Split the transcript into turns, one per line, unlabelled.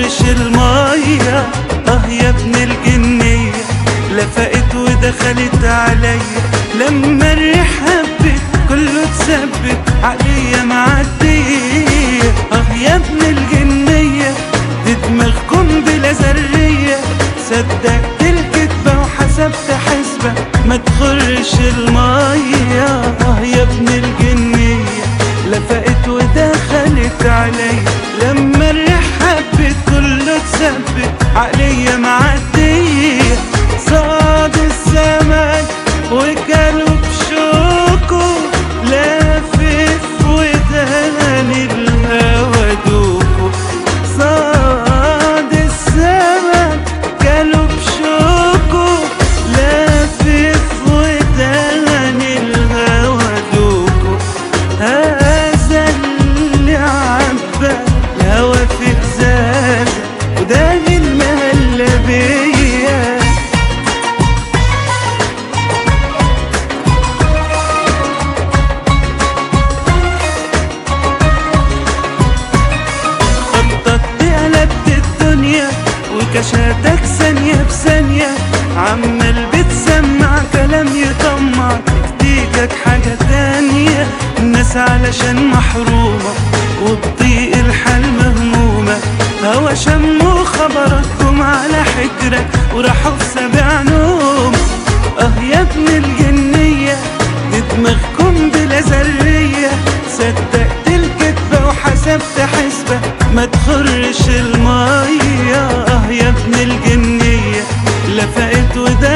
تخرش المية اه يا ابن الجنية لفقت ودخلت عليا لما الريح هبت كله اتثبت عليا معدية اه يا ابن الجنية دي دماغكم بلا ذرية صدقت الكدبة وحسبت حسبة ما تخرش المية اه يا ابن الجنية لفقت ودخلت عليا لما الريح هبت كله اتثبت عليا معدية صاد السمك وكلوا بشوكه لافف ودهن الهوا دوكو صاد السمك كلوا بشوكه لافف ودهن الهوا دوكو هذا اللي عبى الهوا في ازازه ودان المهلبيه خططت قلبت الدنيا وكشاتك ثانية بثانية عمال بتسمع كلام يطمع تكتيكك حاجة تانية الناس علشان محرومة وبضيق الحال مهمومة هوا شموا خبراتكم على حجرك وراحوا في سبع نوم اه يا ابن الجنية دي دماغكم بلا ذرية صدقت الكدبة وحسبت حسبة ما تخرش المية اه يا ابن الجنية لفقت وده